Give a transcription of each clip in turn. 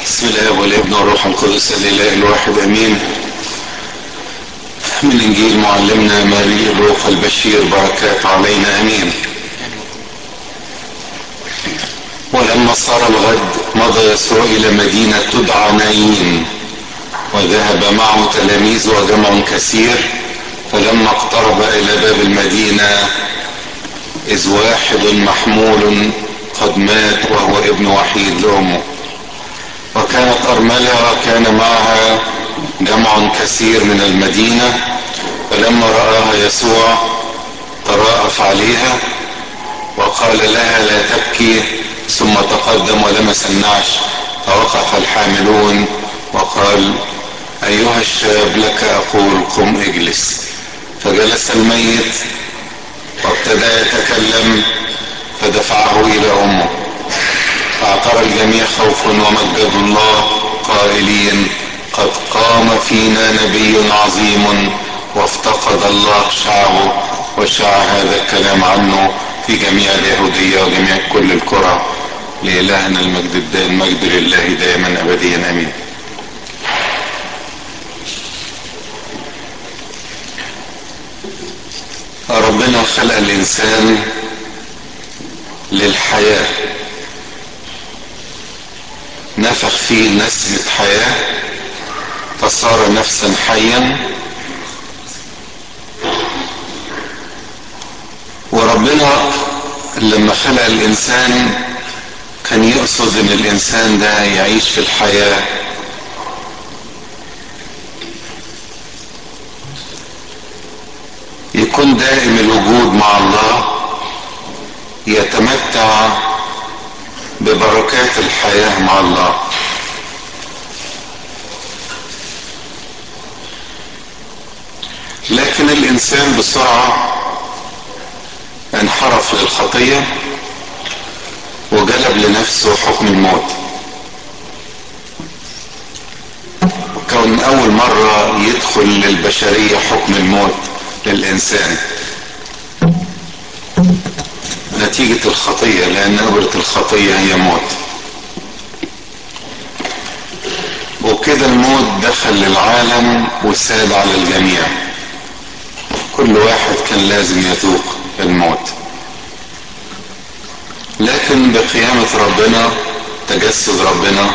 بسم الله والابن والروح القدس الاله الواحد امين من انجيل معلمنا ماري الروح البشير بركات علينا امين ولما صار الغد مضى يسوع الى مدينه تدعى نايين وذهب معه تلاميذ وجمع كثير فلما اقترب الى باب المدينه اذ واحد محمول قد مات وهو ابن وحيد لامه وكانت أرملة وكان معها جمع كثير من المدينة فلما رآها يسوع تراءف عليها وقال لها لا تبكي ثم تقدم ولمس النعش فوقف الحاملون وقال أيها الشاب لك أقول قم اجلس فجلس الميت وابتدى يتكلم فدفعه إلى أمه فاعترى الجميع خوفا ومجدوا الله قائلين قد قام فينا نبي عظيم وافتقد الله شعبه وشاع هذا الكلام عنه في جميع اليهودية وجميع كل القرى لإلهنا المجد الدائم المجد لله دائما أبديا أمين ربنا خلق الإنسان للحياه نفخ فيه نسمة حياة فصار نفسا حيا وربنا لما خلق الإنسان كان يقصد ان الإنسان ده يعيش في الحياة يكون دائم الوجود مع الله يتمتع ببركات الحياة مع الله لكن الإنسان بسرعة انحرف للخطية وجلب لنفسه حكم الموت وكون أول مرة يدخل للبشرية حكم الموت للإنسان نتيجة الخطية لأن أبرة الخطية هي موت وكده الموت دخل للعالم وساد على الجميع كل واحد كان لازم يذوق الموت لكن بقيامة ربنا تجسد ربنا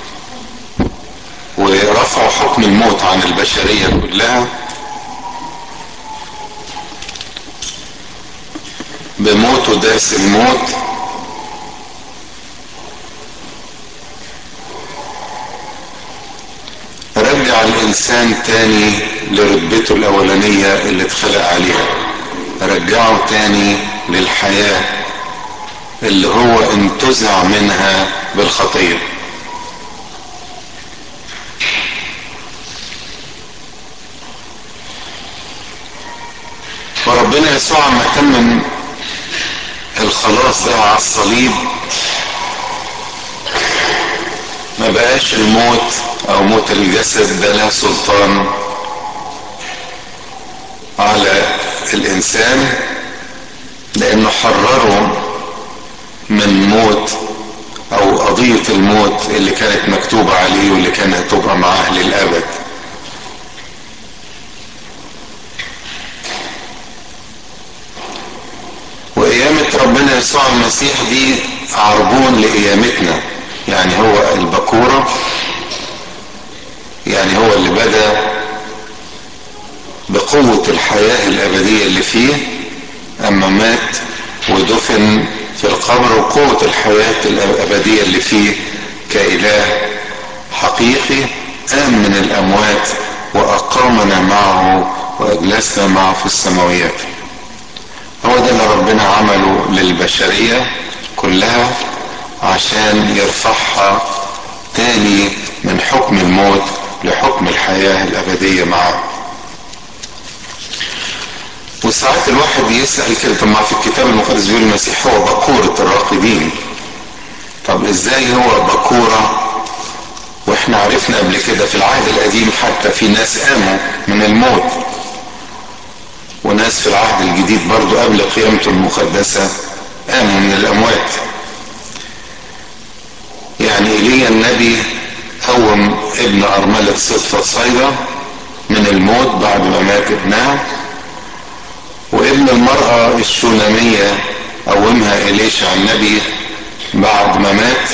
ورفع حكم الموت عن البشرية كلها بموته داس الموت رجع الانسان تاني لرتبته الاولانية اللي اتخلق عليها رجعه تاني للحياة اللي هو انتزع منها بالخطية وربنا يسوع ما تمم الخلاص ده على الصليب ما بقاش الموت او موت الجسد ده له سلطان على الانسان لانه حرره من موت او قضية الموت اللي كانت مكتوبة عليه واللي كانت هتبقى معاه للابد وقيامة ربنا يسوع المسيح دي عربون لقيامتنا يعني هو البكورة يعني هو اللي بدأ بقوة الحياة الأبدية اللي فيه أما مات ودفن في القبر وقوة الحياة الأبدية اللي فيه كإله حقيقي قام من الأموات وأقامنا معه وأجلسنا معه في السماويات هو ده اللي ربنا عمله للبشرية كلها عشان يرفعها تاني من حكم الموت لحكم الحياة الأبدية معه وساعات الواحد يسأل كده طب ما في الكتاب المقدس بيقول المسيح هو بكورة الراقدين طب ازاي هو بكورة واحنا عرفنا قبل كده في العهد القديم حتى في ناس قاموا من الموت وناس في العهد الجديد برضو قبل قيامته المقدسة قاموا من الأموات يعني إيليا النبي قوم ابن أرملة صدفة صيدا من الموت بعد ما مات ابنها وابن المرأة الشونامية قومها إليشع النبي بعد ما مات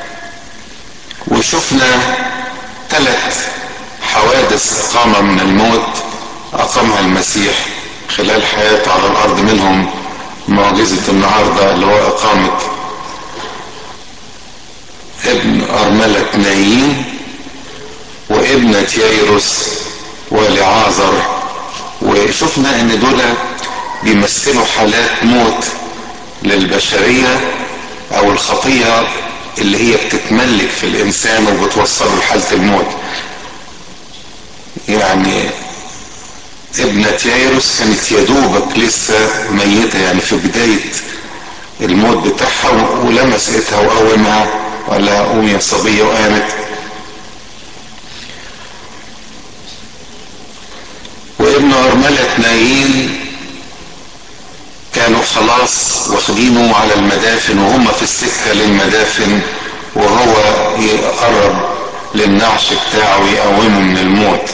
وشفنا ثلاث حوادث إقامة من الموت أقامها المسيح خلال حياته على الأرض منهم معجزة النهاردة اللي هو إقامة ابن أرملة نايين وابنة ييروس ولعازر وشفنا ان دول بيمثلوا حالات موت للبشرية او الخطية اللي هي بتتملك في الانسان وبتوصله لحالة الموت يعني ابنة ييروس كانت يدوبك لسه ميتة يعني في بداية الموت بتاعها ولمس ايدها وقومها وقال لها قومي يا صبية وقامت وابن أرملة نايين كانوا خلاص واخدينه على المدافن وهم في السكة للمدافن وهو يقرب للنعش بتاعه يقومه من الموت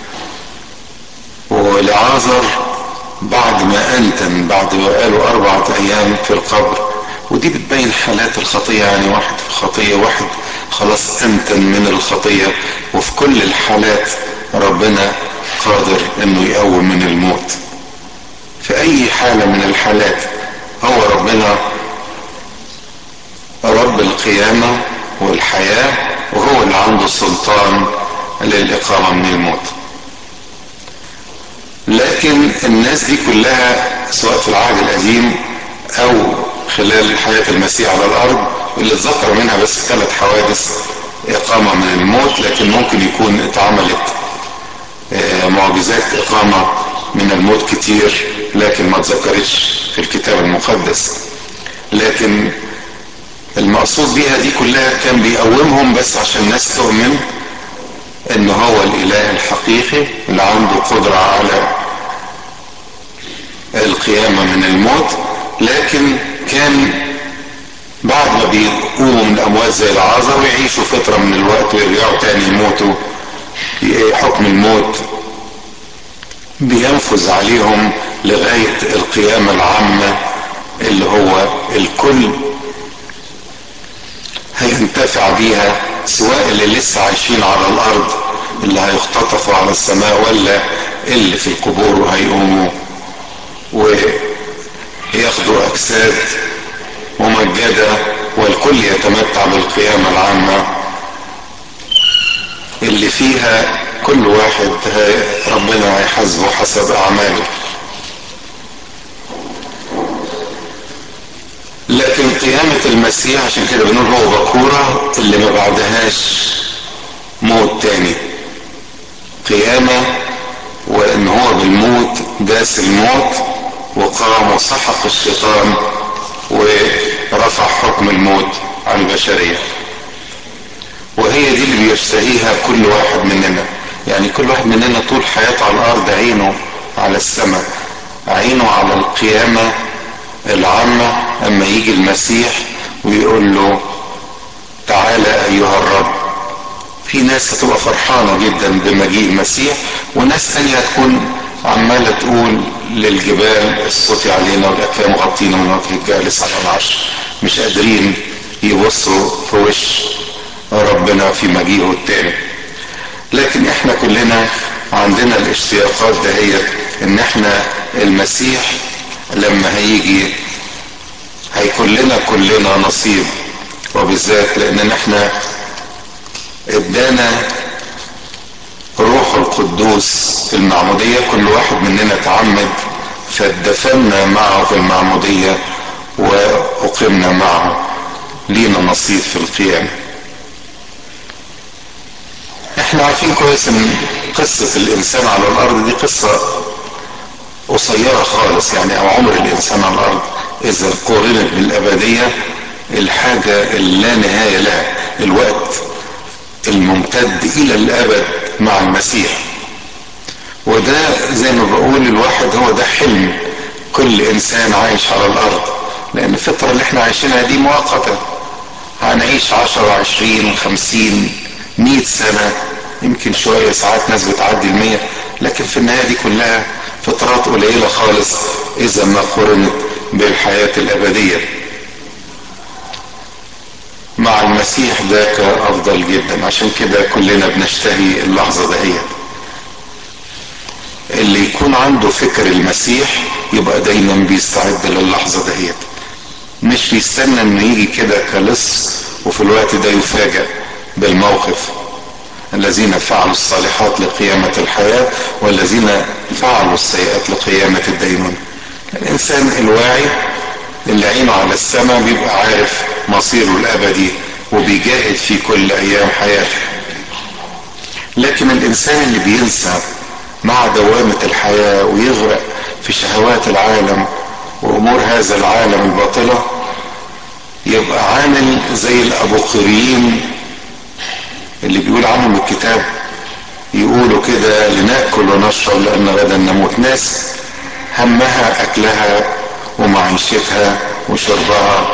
ولعازر بعد ما أنتن بعد ما قالوا أربعة أيام في القبر ودي بتبين حالات الخطية يعني واحد في خطية واحد خلاص أنتن من الخطية وفي كل الحالات ربنا قادر انه يقوم من الموت في اي حالة من الحالات هو ربنا رب القيامة والحياة وهو اللي عنده السلطان للإقامة من الموت لكن الناس دي كلها سواء في العهد القديم أو خلال حياة المسيح على الأرض اللي اتذكر منها بس ثلاث حوادث إقامة من الموت لكن ممكن يكون اتعملت معجزات إقامة من الموت كتير لكن ما تذكرتش في الكتاب المقدس لكن المقصود بيها دي كلها كان بيقومهم بس عشان الناس تؤمن ان هو الاله الحقيقي اللي عنده قدرة على القيامة من الموت لكن كان بعد ما بيقوموا من الاموات زي العازر ويعيشوا فترة من الوقت ويرجعوا تاني يموتوا حكم الموت بينفذ عليهم لغاية القيامة العامة اللي هو الكل هينتفع بيها سواء اللي لسه عايشين على الارض اللي هيختطفوا على السماء ولا اللي في القبور وهيقوموا وياخدوا اجساد ممجدة والكل يتمتع بالقيامة العامة اللي فيها كل واحد ربنا هيحاسبه حسب اعماله لكن قيامة المسيح عشان كده بنقول هو بكورة اللي ما بعدهاش موت تاني قيامة وان هو بالموت داس الموت وقام وسحق الشيطان ورفع حكم الموت عن البشرية وهي دي اللي بيشتهيها كل واحد مننا يعني كل واحد مننا طول حياته على الارض عينه على السماء عينه على القيامة العامة اما يجي المسيح ويقول له تعالى ايها الرب في ناس هتبقى فرحانة جدا بمجيء المسيح وناس تانية هتكون عمالة تقول للجبال الصوت علينا والاكفاء مغطينا من وجه الجالس على العرش مش قادرين يبصوا في وش ربنا في مجيئه التاني لكن احنا كلنا عندنا الاشتياقات دهيت ان احنا المسيح لما هيجي هيكون لنا كلنا نصيب وبالذات لان احنا ادانا روح القدوس في المعمودية كل واحد مننا تعمد فدفنا معه في المعمودية وأقمنا معه لينا نصيب في القيامة احنا عارفين كويس ان قصة الانسان على الارض دي قصة قصيرة خالص يعني او عمر الانسان على الارض اذا قورنت بالابدية الحاجة اللا نهاية لها الوقت الممتد الى الابد مع المسيح وده زي ما بقول الواحد هو ده حلم كل انسان عايش على الارض لان الفترة اللي احنا عايشينها دي مؤقتة هنعيش عشرة عشرين خمسين مئة سنة يمكن شوية ساعات ناس بتعدي المية لكن في النهاية دي كلها فترات قليلة خالص إذا ما قرنت بالحياة الأبدية مع المسيح ذاك أفضل جدا عشان كده كلنا بنشتهي اللحظة دهيت اللي يكون عنده فكر المسيح يبقى دايما بيستعد للحظة دهيت مش بيستنى انه يجي كده كلص وفي الوقت ده يفاجأ بالموقف الذين فعلوا الصالحات لقيامة الحياة والذين فعلوا السيئات لقيامة الدينون الإنسان الواعي اللي عينه على السماء بيبقى عارف مصيره الأبدي وبيجاهد في كل أيام حياته لكن الإنسان اللي بينسى مع دوامة الحياة ويغرق في شهوات العالم وأمور هذا العالم الباطلة يبقى عامل زي الأبوقريين اللي بيقول عنهم الكتاب يقولوا كده لنأكل ونشرب لأن غدا نموت ناس همها أكلها ومعيشتها وشربها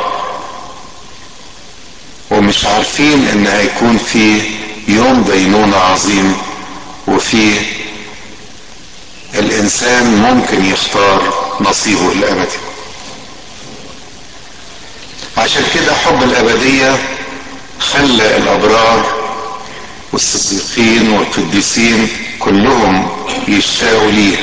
ومش عارفين ان هيكون في يوم دينونة عظيم وفي الانسان ممكن يختار نصيبه الابدي عشان كده حب الابدية خلى الابرار والصديقين والقديسين كلهم يشتاقوا ليه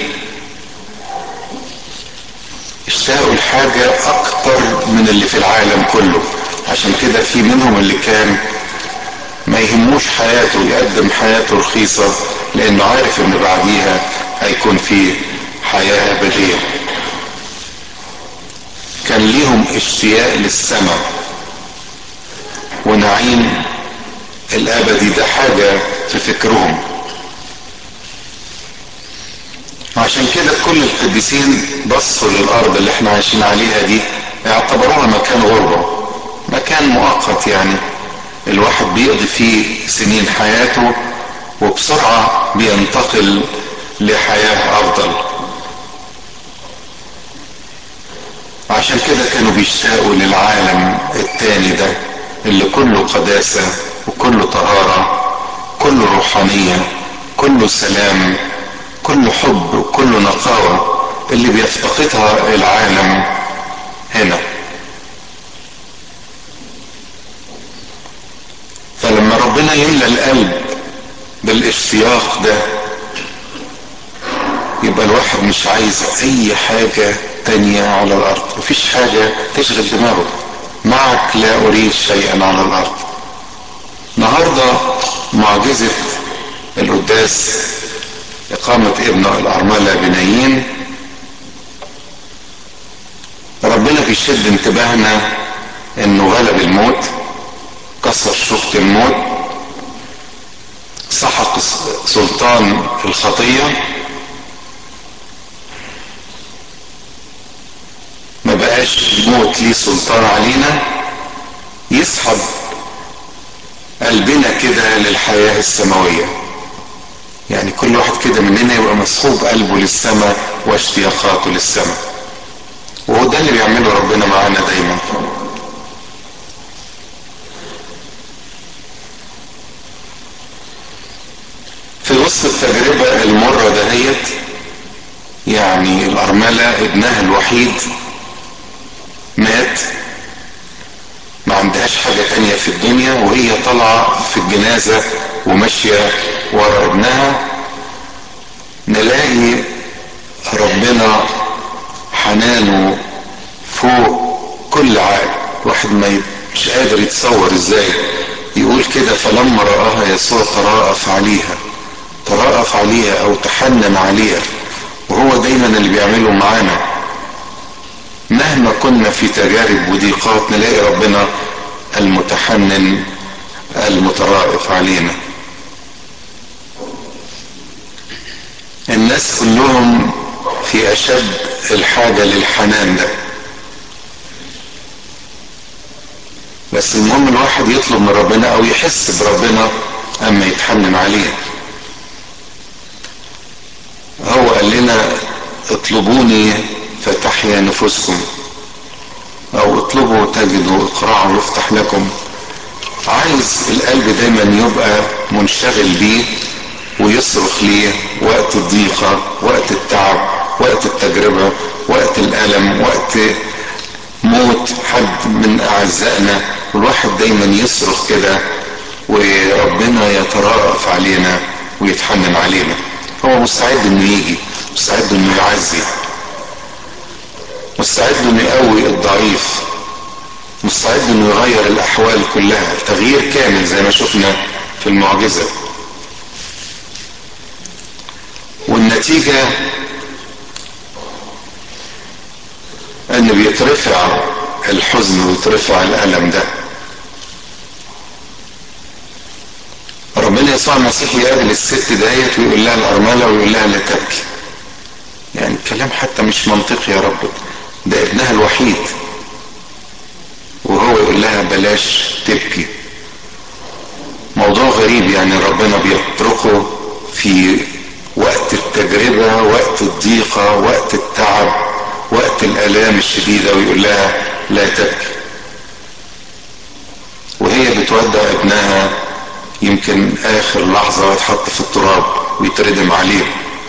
اشتاقوا لحاجة اكتر من اللي في العالم كله عشان كده في منهم اللي كان ما يهموش حياته يقدم حياته رخيصة لانه عارف ان بعديها هيكون في حياة ابدية كان ليهم اشتياق للسماء ونعيم الابدي ده حاجة في فكرهم عشان كده كل القديسين بصوا للارض اللي احنا عايشين عليها دي اعتبروها مكان غربة مكان مؤقت يعني الواحد بيقضي فيه سنين حياته وبسرعة بينتقل لحياة افضل عشان كده كانوا بيشتاقوا للعالم التاني ده اللي كله قداسة وكله طهارة كله روحانية كله سلام كله حب وكله نقاوة اللي بيفتقدها العالم هنا فلما ربنا يملى القلب بالاشتياق ده يبقى الواحد مش عايز اي حاجة تانية على الارض مفيش حاجة تشغل دماغه معك لا اريد شيئا على الارض النهاردة معجزة القداس إقامة ابن الأرملة بنايين ربنا بيشد انتباهنا إنه غلب الموت كسر شوكة الموت سحق سلطان الخطية ما بقاش الموت ليه سلطان علينا يسحب قلبنا كده للحياة السماوية يعني كل واحد كده مننا يبقى مسحوب قلبه للسماء واشتياقاته للسماء وهو ده اللي بيعمله ربنا معانا دايما في وسط التجربة المرة دهيت يعني الأرملة ابنها الوحيد مات ما عندهاش حاجة تانية في الدنيا وهي طالعة في الجنازة وماشية ورا ابنها نلاقي ربنا حنانه فوق كل عقل واحد ما مش قادر يتصور ازاي يقول كده فلما رآها يسوع تراءف عليها تراءف عليها او تحنن عليها وهو دايما اللي بيعمله معانا مهما كنا في تجارب وضيقات نلاقي ربنا المتحنن المترائف علينا الناس كلهم في اشد الحاجة للحنان ده بس المهم الواحد يطلب من ربنا او يحس بربنا اما يتحنن عليه هو قال لنا اطلبوني فتحيا نفوسكم او اطلبوا تجدوا اقرعوا يفتح لكم عايز القلب دايما يبقى منشغل بيه ويصرخ ليه وقت الضيقة وقت التعب وقت التجربة وقت الألم وقت موت حد من أعزائنا والواحد دايما يصرخ كده وربنا يترأف علينا ويتحنن علينا هو مستعد انه يجي مستعد انه يعزي مستعد انه يقوي الضعيف مستعد انه يغير الاحوال كلها تغيير كامل زي ما شفنا في المعجزة والنتيجة ان بيترفع الحزن ويترفع الالم ده ربنا يسوع المسيح يقابل الست ديت ويقول لها الارمله ويقول لها لا تبكي يعني الكلام حتى مش منطقي يا رب ده ابنها الوحيد وهو يقول لها بلاش تبكي موضوع غريب يعني ربنا بيتركه في وقت التجربة وقت الضيقة وقت التعب وقت الآلام الشديدة ويقول لها لا تبكي وهي بتودع ابنها يمكن آخر لحظة يتحط في التراب ويتردم عليه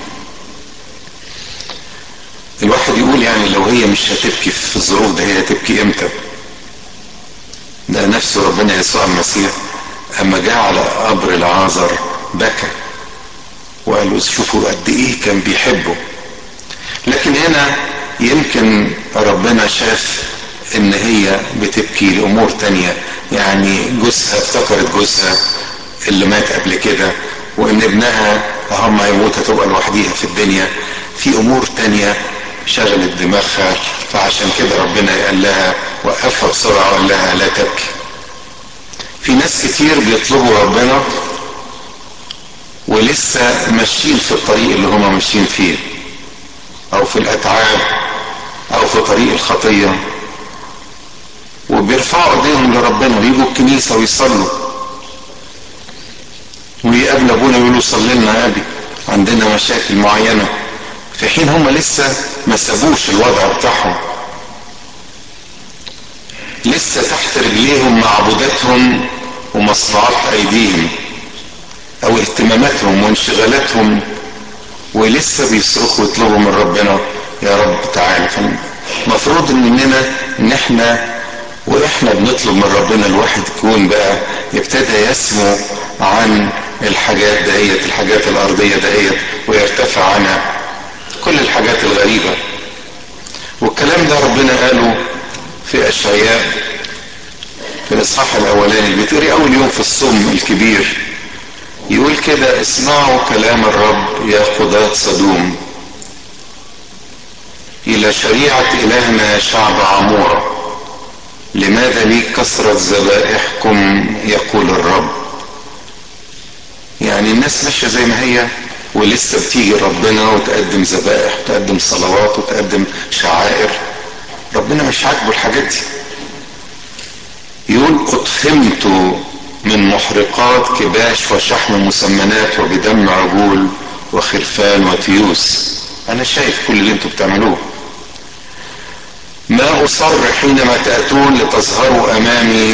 الواحد يقول يعني لو هي مش هتبكي في الظروف ده هي هتبكي امتى ده نفسه ربنا يسوع المسيح اما جاء على قبر العازر بكى وقال له شوفوا قد ايه كان بيحبه لكن هنا يمكن ربنا شاف ان هي بتبكي لامور تانية يعني جوزها افتكرت جوزها اللي مات قبل كده وان ابنها هم هيموت هتبقى لوحديها في الدنيا في امور تانية شغلت دماغها فعشان كده ربنا قال لها وقفها بسرعة وقال لها لا تبكي في ناس كتير بيطلبوا ربنا ولسه ماشيين في الطريق اللي هما ماشيين فيه او في الاتعاب او في طريق الخطية وبيرفعوا ايديهم لربنا ويجوا الكنيسة ويصلوا ويقابل ابونا يقولوا صلي لنا يا ابي عندنا مشاكل معينة في حين هم لسه ما سابوش الوضع بتاعهم لسه تحت رجليهم معبوداتهم ومصنوعات ايديهم او اهتماماتهم وانشغالاتهم ولسه بيصرخوا يطلبوا من ربنا يا رب تعالى فالمفروض مننا ان احنا واحنا بنطلب من ربنا الواحد يكون بقى يبتدى يسمو عن الحاجات دهيت الحاجات الارضيه دهيت ويرتفع عنها كل الحاجات الغريبه والكلام ده ربنا قاله في اشعياء في الاصحاح الاولاني اللي بيتقري اول يوم في الصوم الكبير يقول كده اسمعوا كلام الرب يا قضاة صدوم الى شريعة الهنا يا شعب عمورة لماذا لي كثرة ذبائحكم يقول الرب يعني الناس ماشية زي ما هي ولسه بتيجي ربنا وتقدم ذبائح وتقدم صلوات وتقدم شعائر ربنا مش عاجبه الحاجات دي يقول قد خمت من محرقات كباش وشحم مسمنات وبدم عجول وخرفان وتيوس انا شايف كل اللي انتوا بتعملوه ما اصر حينما تاتون لتظهروا امامي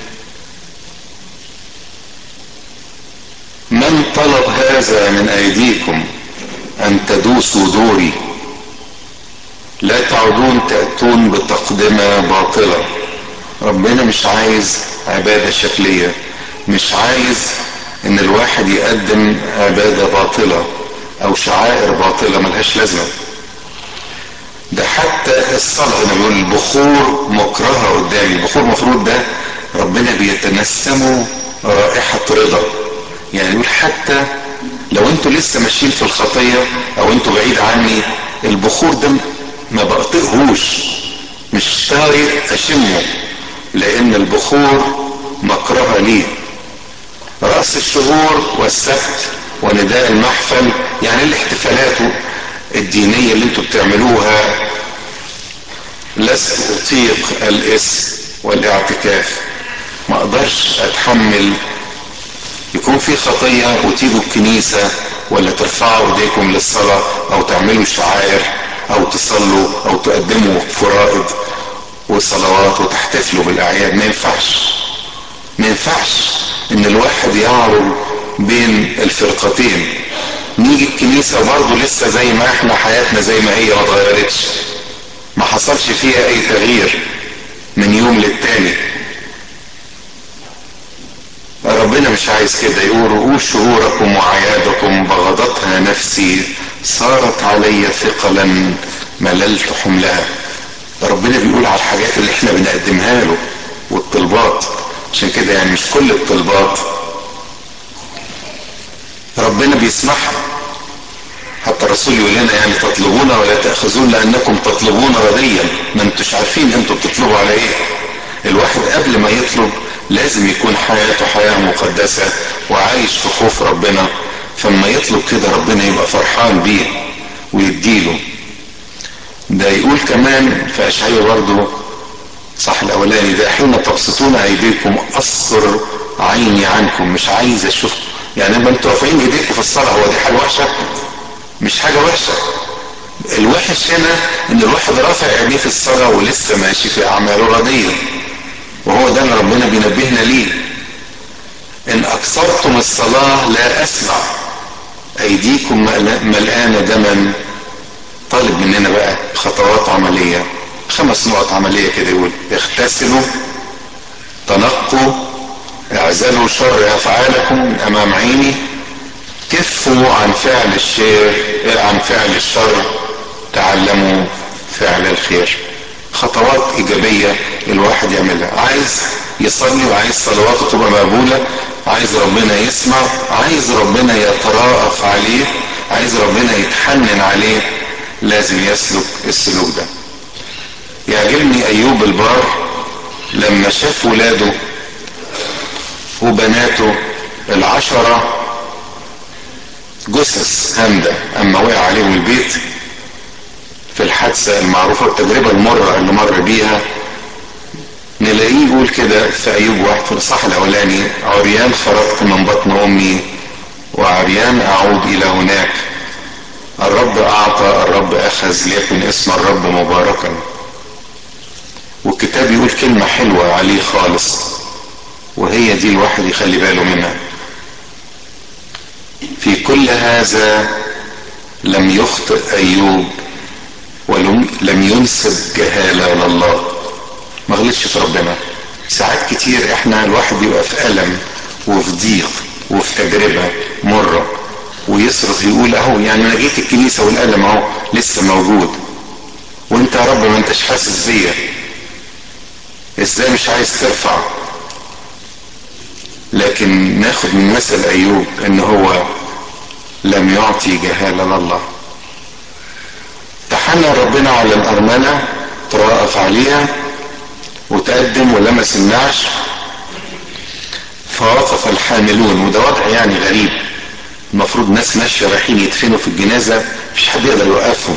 من طلب هذا من ايديكم ان تدوسوا دوري لا تعودون تاتون بتقدمه باطله ربنا مش عايز عباده شكليه مش عايز ان الواحد يقدم عباده باطله او شعائر باطله ملهاش لازمه ده حتى الصلاه انا بقول البخور مكرهه قدامي البخور المفروض ده ربنا بيتنسمه رائحه رضا يعني يقول حتى لو انتوا لسه ماشيين في الخطيه او انتوا بعيد عني البخور ده ما بطيقهوش مش طايق اشمه لان البخور مكرهه ليه رأس الشهور والسبت ونداء المحفل يعني الاحتفالات الدينية اللي انتوا بتعملوها لست اطيق الاسم والاعتكاف ما اقدرش اتحمل يكون في خطية وتيجوا الكنيسة ولا ترفعوا ايديكم للصلاة او تعملوا شعائر او تصلوا او تقدموا فرائض وصلوات وتحتفلوا بالاعياد ما ينفعش ما ينفعش ان الواحد يعرض بين الفرقتين نيجي الكنيسة برضه لسه زي ما احنا حياتنا زي ما هي ما اتغيرتش ما حصلش فيها اي تغيير من يوم للتاني ربنا مش عايز كده يقول رؤوس شهوركم وعيادكم بغضتها نفسي صارت علي ثقلا مللت حملها ربنا بيقول على الحاجات اللي احنا بنقدمها له والطلبات عشان كده يعني مش كل الطلبات ربنا بيسمعها حتى الرسول يقول لنا يعني تطلبون ولا تأخذون لأنكم تطلبون رديا ما انتوش عارفين انتوا بتطلبوا على ايه الواحد قبل ما يطلب لازم يكون حياته حياة مقدسة وعايش في خوف ربنا فلما يطلب كده ربنا يبقى فرحان بيه ويديله ده يقول كمان في أشعية برضه صح الأولاني ده حين تبسطون أيديكم أصر عيني عنكم مش عايز أشوف يعني لما انتوا رافعين ايديكم في الصلاة هو دي حاجة وحشة مش حاجة وحشة الوحش هنا ان الواحد رافع عينيه في الصلاة ولسه ماشي في اعماله ردية وهو ده اللي ربنا بينبهنا ليه ان اكثرتم الصلاة لا اسمع ايديكم ملآنة دما طالب مننا بقى خطوات عملية خمس نقط عملية كده يقول اغتسلوا تنقوا اعزلوا شر افعالكم من امام عيني كفوا عن فعل الشر عن فعل الشر تعلموا فعل الخير خطوات ايجابيه الواحد يعملها عايز يصلي وعايز صلواته تبقى مقبوله عايز ربنا يسمع عايز ربنا يتراءف عليه عايز ربنا يتحنن عليه لازم يسلك السلوك ده يعجبني ايوب البار لما شاف ولاده وبناته العشره جثث هامدة اما وقع عليهم البيت في الحادثة المعروفة التجربة المرة اللي مر بيها نلاقيه يقول كده في ايوب واحد في الاصحاح الاولاني عريان خرجت من بطن امي وعريان اعود الى هناك الرب اعطى الرب اخذ ليكن اسم الرب مباركا والكتاب يقول كلمة حلوة عليه خالص وهي دي الواحد يخلي باله منها في كل هذا لم يخطئ ايوب ولم لم ينسب جهاله لله ما غلطش في ربنا ساعات كتير احنا الواحد بيبقى في الم وفي ضيق وفي تجربه مره ويصرخ يقول اهو يعني انا جيت الكنيسه والالم اهو لسه موجود وانت يا رب ما انتش حاسس بيا ازاي مش عايز ترفع لكن ناخد من مثل ايوب ان هو لم يعطي جهالة لله تحنن ربنا على الأرملة ترأف عليها وتقدم ولمس النعش فوقف الحاملون وده وضع يعني غريب المفروض ناس ماشية رايحين يدفنوا في الجنازة مش حد يقدر يوقفهم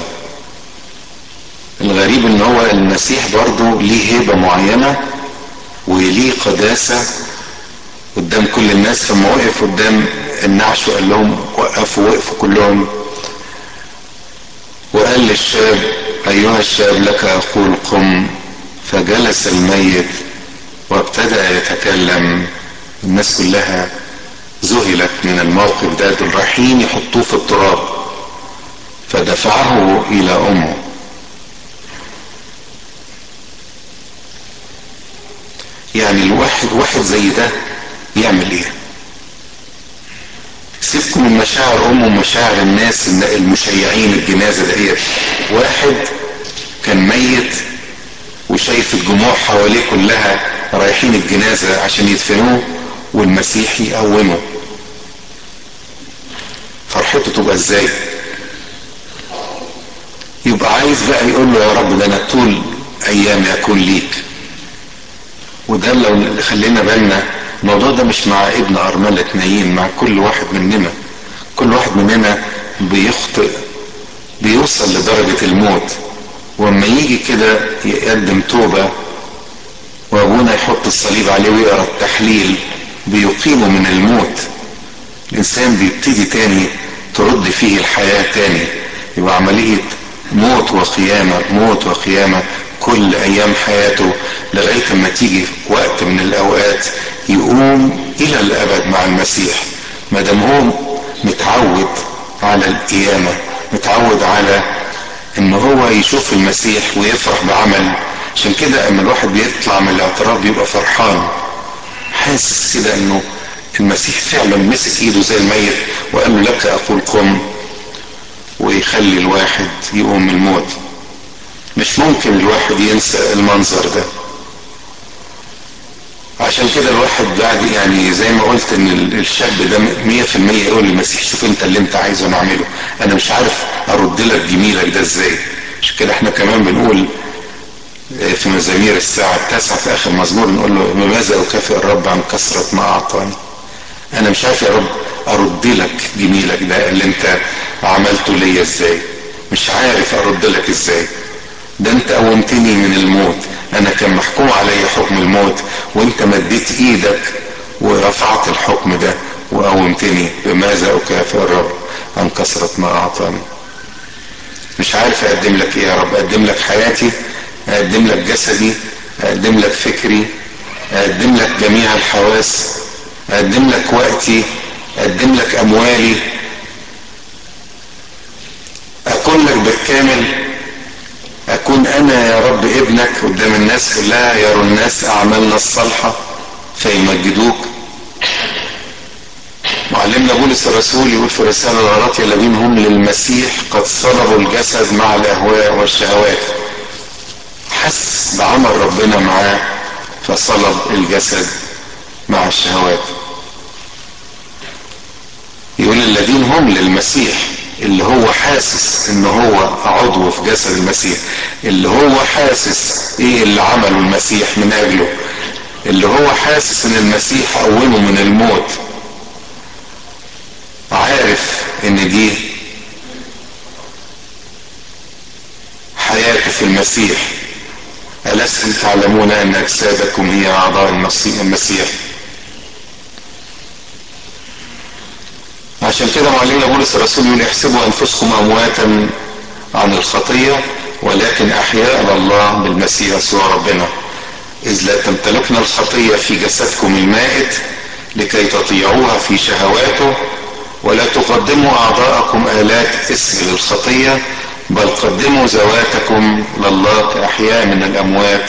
الغريب ان هو المسيح برضه ليه هيبة معينة وليه قداسة قدام كل الناس فما وقف قدام النعش وقال لهم وقفوا وقفوا كلهم وقال للشاب ايها الشاب لك اقول قم فجلس الميت وابتدا يتكلم الناس كلها ذهلت من الموقف ده دول رايحين يحطوه في التراب فدفعه الى امه يعني الواحد واحد زي ده يعمل ايه سيبكم من مشاعر امه ومشاعر الناس المشيعين الجنازه ديت واحد كان ميت وشايف الجموع حواليه كلها رايحين الجنازه عشان يدفنوه والمسيح يقومه فرحته تبقى ازاي يبقى عايز بقى يقول له يا رب ده انا طول ايام يكون ليك وده لو خلينا بالنا الموضوع ده مش مع ابن أرملة نايين مع كل واحد مننا كل واحد مننا بيخطئ بيوصل لدرجة الموت واما يجي كده يقدم توبة وابونا يحط الصليب عليه ويقرا التحليل بيقيمه من الموت الانسان بيبتدي تاني ترد فيه الحياة تاني يبقى عملية موت وقيامة موت وقيامة كل ايام حياته لغاية ما تيجي وقت من الاوقات يقوم الى الابد مع المسيح ما دام هو متعود على القيامه متعود على ان هو يشوف المسيح ويفرح بعمل عشان كده اما الواحد بيطلع من الاعتراف بيبقى فرحان حاسس كده انه المسيح فعلا مسك ايده زي الميت وقال له لك اقول قم ويخلي الواحد يقوم من الموت مش ممكن الواحد ينسى المنظر ده عشان كده الواحد بعد يعني زي ما قلت ان الشاب ده مية في المية يقول للمسيح شوف انت اللي انت عايزه نعمله انا مش عارف ارد لك جميلك ده ازاي عشان كده احنا كمان بنقول في مزامير الساعة التاسعة في آخر مزمور نقول له بماذا أكافئ الرب عن كثرة ما أعطاني أنا مش عارف يا رب أرد لك جميلك ده اللي أنت عملته ليا إزاي مش عارف أرد لك إزاي ده أنت قومتني من الموت أنا كان محكوم علي حكم الموت وأنت مديت إيدك ورفعت الحكم ده وقومتني بماذا أكافئ الرب عن كثرة ما أعطاني مش عارف أقدم لك إيه يا رب أقدم لك حياتي أقدم لك جسدي أقدم لك فكري أقدم لك جميع الحواس أقدم لك وقتي أقدم لك أموالي أكون لك بالكامل أكون أنا يا رب ابنك قدام الناس كلها يروا الناس أعمالنا الصالحة فيمجدوك معلمنا بولس الرسول يقول في رسالة الغلاطية الذين هم للمسيح قد صلبوا الجسد مع الأهواء والشهوات حس بعمل ربنا معاه فصلب الجسد مع الشهوات يقول الذين هم للمسيح اللي هو حاسس ان هو عضو في جسد المسيح اللي هو حاسس ايه اللي عمله المسيح من اجله اللي هو حاسس ان المسيح قومه من الموت عارف ان دي حياته في المسيح ألستم تعلمون أن أجسادكم هي أعضاء المسيح عشان كده معلمنا بولس الرسول يقول احسبوا أنفسكم أمواتا عن الخطية ولكن أحياء لله بالمسيح يسوع ربنا إذ لا تمتلكن الخطية في جسدكم المائت لكي تطيعوها في شهواته ولا تقدموا أعضاءكم آلات اسم للخطية بل قدموا ذواتكم لله كأحياء من الأموات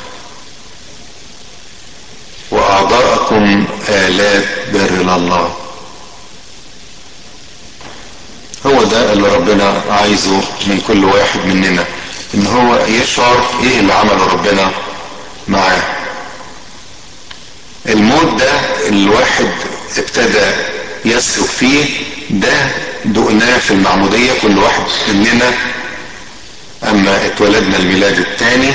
وأعضاءكم آلات بر لله هو ده اللي ربنا عايزه من كل واحد مننا ان هو يشعر ايه اللي عمله ربنا معاه الموت ده الواحد ابتدى يسلك فيه ده دقناه في المعمودية كل واحد مننا اما اتولدنا الميلاد الثاني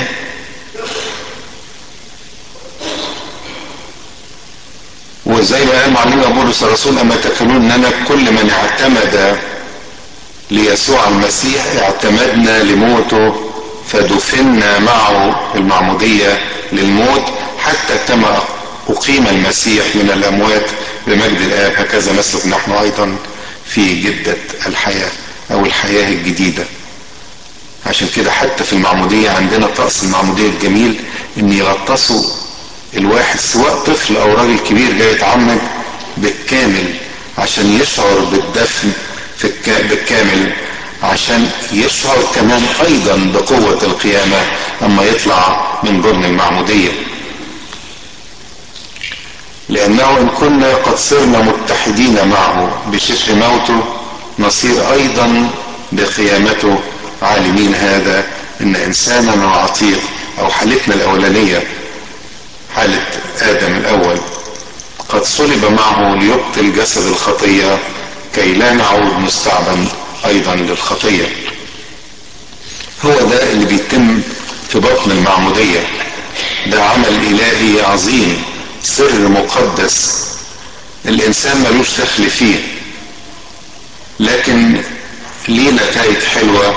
وزي ما قال معلمنا بولس الرسول اما تكلون اننا كل من اعتمد ليسوع المسيح اعتمدنا لموته فدفنا معه المعمودية للموت حتى كما أقيم المسيح من الأموات بمجد الآب هكذا نسلك نحن أيضا في جدة الحياة أو الحياة الجديدة عشان كده حتى في المعمودية عندنا طقس المعمودية الجميل إن يغطسوا الواحد سواء طفل أو راجل كبير جاي يتعمد بالكامل عشان يشعر بالدفن في الك... بالكامل عشان يشعر كمان ايضا بقوة القيامة اما يطلع من ضمن المعمودية لانه ان كنا قد صرنا متحدين معه بشبه موته نصير ايضا بقيامته عالمين هذا ان انسانا العتيق او حالتنا الاولانية حالة ادم الاول قد صلب معه ليبطل جسد الخطيه كي لا نعود مستعبا ايضا للخطية هو ده اللي بيتم في بطن المعمودية ده عمل الهي عظيم سر مقدس الانسان ملوش دخل فيه لكن ليه نتائج حلوة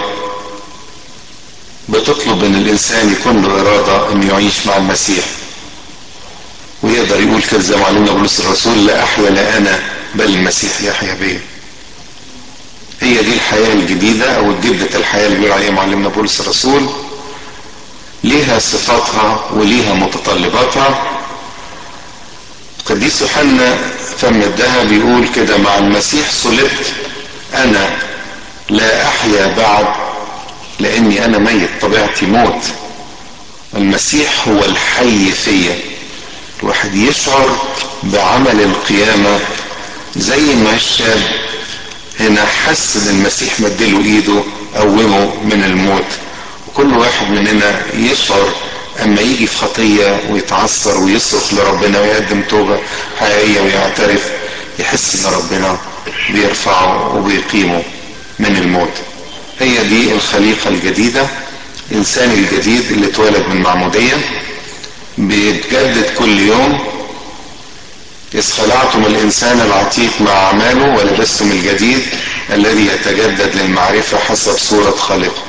بتطلب ان الانسان يكون له ارادة انه يعيش مع المسيح ويقدر يقول كده زي ما علمنا بولس الرسول لا احيا لا انا بل المسيح يحيا بيا هي دي الحياة الجديدة او جدة الحياة اللي بيقول عليها معلمنا بولس الرسول ليها صفاتها وليها متطلباتها قديس يوحنا فم الذهب بيقول كده مع المسيح صلبت انا لا احيا بعد لاني انا ميت طبيعتي موت المسيح هو الحي فيا الواحد يشعر بعمل القيامة زي ما الشاب هنا حس ان المسيح مدله ايده قومه من الموت وكل واحد مننا يشعر اما يجي في خطية ويتعثر ويصرخ لربنا ويقدم توبة حقيقية ويعترف يحس ان ربنا بيرفعه وبيقيمه من الموت هي دي الخليقة الجديدة الانسان الجديد اللي اتولد من معمودية بيتجدد كل يوم إذ خلعتم الإنسان العتيق مع أعماله ولبستم الجديد الذي يتجدد للمعرفة حسب صورة خالقه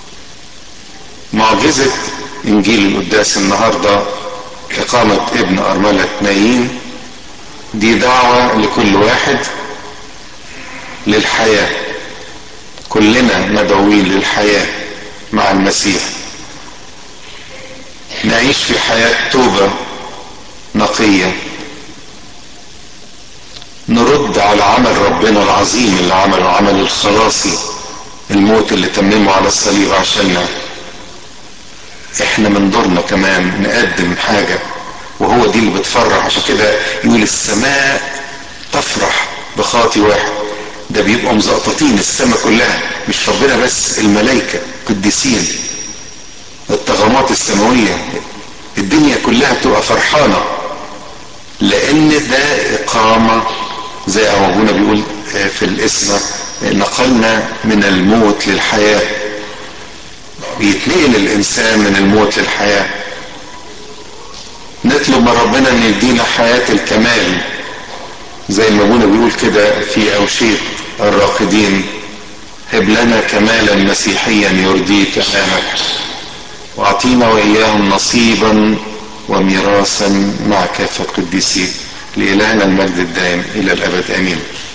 معجزة إنجيل القداس النهاردة إقامة ابن أرملة نايين دي دعوة لكل واحد للحياة كلنا مدعوين للحياة مع المسيح نعيش في حياة توبة نقية نرد على عمل ربنا العظيم اللي عمله عمل الخلاصي الموت اللي تممه على الصليب عشاننا احنا من دورنا كمان نقدم حاجة وهو دي اللي بتفرح عشان كده يقول السماء تفرح بخاطي واحد ده بيبقوا مزقططين السماء كلها مش ربنا بس الملائكة قديسين الطغمات السماوية الدنيا كلها بتبقى فرحانة لان ده اقامة زي ما ابونا بيقول في الاسم نقلنا من الموت للحياة بيتنقل الانسان من الموت للحياة نطلب من ربنا ان يدينا حياة الكمال زي ما ابونا بيقول كده في اوشيط الراقدين هب لنا كمالا مسيحيا يرضيك امامك واعطينا واياهم نصيبا وميراثا مع كافة القديسين لإلهنا المجد الدائم إلى الأبد آمين